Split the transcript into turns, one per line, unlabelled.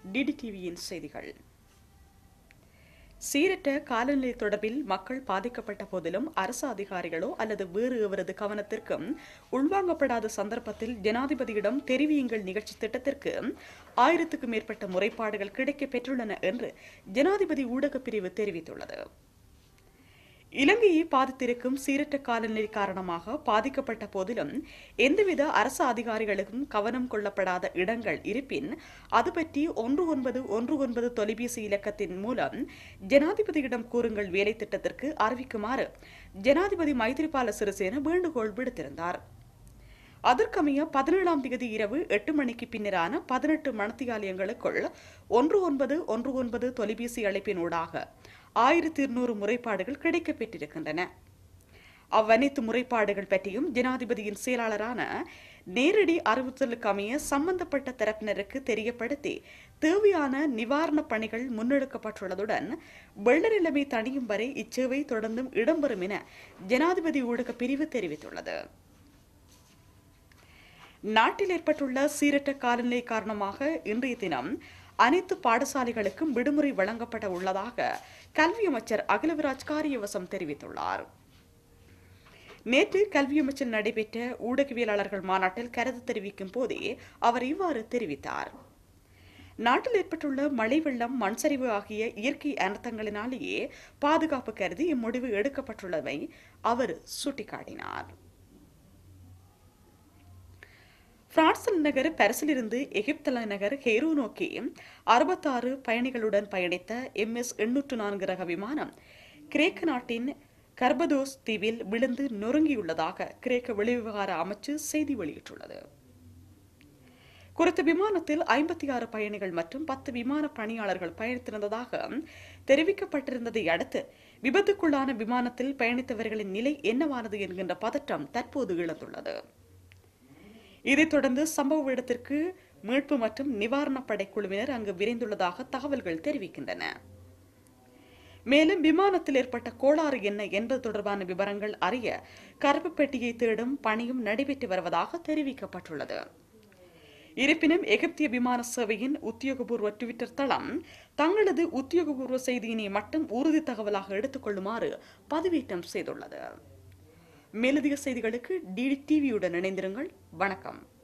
டிடிடிவியின் செய்திகள் சீரற்ற காலநிலை தொடர்பில் மக்கள் பாதிக்கப்பட்ட போதிலும் அரசு அதிகாரிகளோ அல்லது வேறு எவரது கவனத்திற்கும் உள்வாங்கப்படாத சந்தர்ப்பத்தில் ஜனாதிபதியிடம் தெரிவியுங்கள் நிகழ்ச்சி திட்டத்திற்கு ஆயிரத்துக்கும் மேற்பட்ட முறைப்பாடுகள் கிடைக்கப் பெற்றுள்ளன என்று ஜனாதிபதி ஊடகப் பிரிவு தெரிவித்துள்ளது இலங்கையை பாதித்திருக்கும் சீரற்ற காலநிலை காரணமாக பாதிக்கப்பட்ட போதிலும் எந்தவித அரசு அதிகாரிகளுக்கும் கவனம் கொள்ளப்படாத இடங்கள் இருப்பின் அது பற்றி ஒன்று ஒன்பது ஒன்று ஒன்பது தொலைபேசி இலக்கத்தின் மூலம் ஜனாதிபதியிடம் கூறுங்கள் வேலை திட்டத்திற்கு அறிவிக்குமாறு ஜனாதிபதி மைத்திரிபால சிறிசேன வேண்டுகோள் விடுத்திருந்தார் அதற்கமைய பதினேழாம் தேதி இரவு எட்டு மணிக்கு பின்னரான பதினெட்டு மணத்தியாலயங்களுக்குள் ஒன்று ஒன்பது ஒன்று ஒன்பது தொலைபேசி அழைப்பினூடாக ஆயிரத்தி இருநூறு முறைப்பாடுகள் கிடைக்கப் பெற்றிருக்கின்றன அவ்வனைத்து முறைப்பாடுகள் பற்றியும் ஜனாதிபதியின் செயலாளரான நேரடி அறிவுறுத்தலுக்கு அமைய சம்பந்தப்பட்ட தரப்பினருக்கு தெரியப்படுத்தி தேவையான நிவாரணப் பணிகள் முன்னெடுக்கப்பட்டுள்ளதுடன் வெள்ள நிலைமை தணியும் வரை இச்சேவை தொடர்ந்தும் இடம்பெறும் என ஜனாதிபதி ஊடக பிரிவு தெரிவித்துள்ளது நாட்டில் ஏற்பட்டுள்ள சீரற்ற காலநிலை காரணமாக இன்றைய தினம் அனைத்து பாடசாலைகளுக்கும் விடுமுறை வழங்கப்பட உள்ளதாக கல்வி அமைச்சர் அகிலவிராஜ் காரியவசம் தெரிவித்துள்ளார் நேற்று கல்வி அமைச்சர் நடைபெற்ற ஊடகவியலாளர்கள் மாநாட்டில் கருத்து தெரிவிக்கும் போதே அவர் இவ்வாறு தெரிவித்தார் நாட்டில் ஏற்பட்டுள்ள மழை வெள்ளம் மண்சரிவு ஆகிய இயற்கை அனர்த்தங்களினாலேயே பாதுகாப்பு கருதி இம்முடிவு எடுக்கப்பட்டுள்ளதை அவர் சுட்டிக்காட்டினார் பிரான்ஸ் தலைநகர் பாரிஸிலிருந்து எகிப்து தலைநகர் ஹெய்ரோ நோக்கி அறுபத்தாறு பயணிகளுடன் பயணித்த எம்எஸ் எண்ணூற்று நான்கு ரக விமானம் கிரேக்க நாட்டின் கர்பதோஸ் தீவில் விழுந்து நொறுங்கியுள்ளதாக கிரேக்க வெளிவிவகார அமைச்சு செய்தி வெளியிட்டுள்ளது குறித்த விமானத்தில் ஐம்பத்தி ஆறு பயணிகள் மற்றும் பத்து விமான பணியாளர்கள் பயணித்திருந்ததாக தெரிவிக்கப்பட்டிருந்ததை அடுத்து விபத்துக்குள்ளான விமானத்தில் பயணித்தவர்களின் நிலை என்னவானது என்கின்ற பதற்றம் தற்போது இழந்துள்ளது இதைத் தொடர்ந்து சம்பவ இடத்திற்கு மீட்பு மற்றும் நிவாரணப் படைக்குழுவினர் அங்கு விரைந்துள்ளதாக தகவல்கள் தெரிவிக்கின்றன மேலும் விமானத்தில் ஏற்பட்ட கோளாறு என்ன என்பது தொடர்பான விவரங்கள் அறிய கருப்பு பெட்டியை தேடும் பணியும் நடைபெற்று வருவதாக தெரிவிக்கப்பட்டுள்ளது இருப்பினும் எகிப்திய விமான சேவையின் உத்தியோகபூர்வ ட்விட்டர் தளம் தங்களது உத்தியோகபூர்வ செய்தியினை மட்டும் உறுதி தகவலாக எடுத்துக்கொள்ளுமாறு பதிவேற்றம் செய்துள்ளது மேலதிக செய்திகளுக்கு டிடி டிவியுடன் இணைந்திருங்கள் வணக்கம்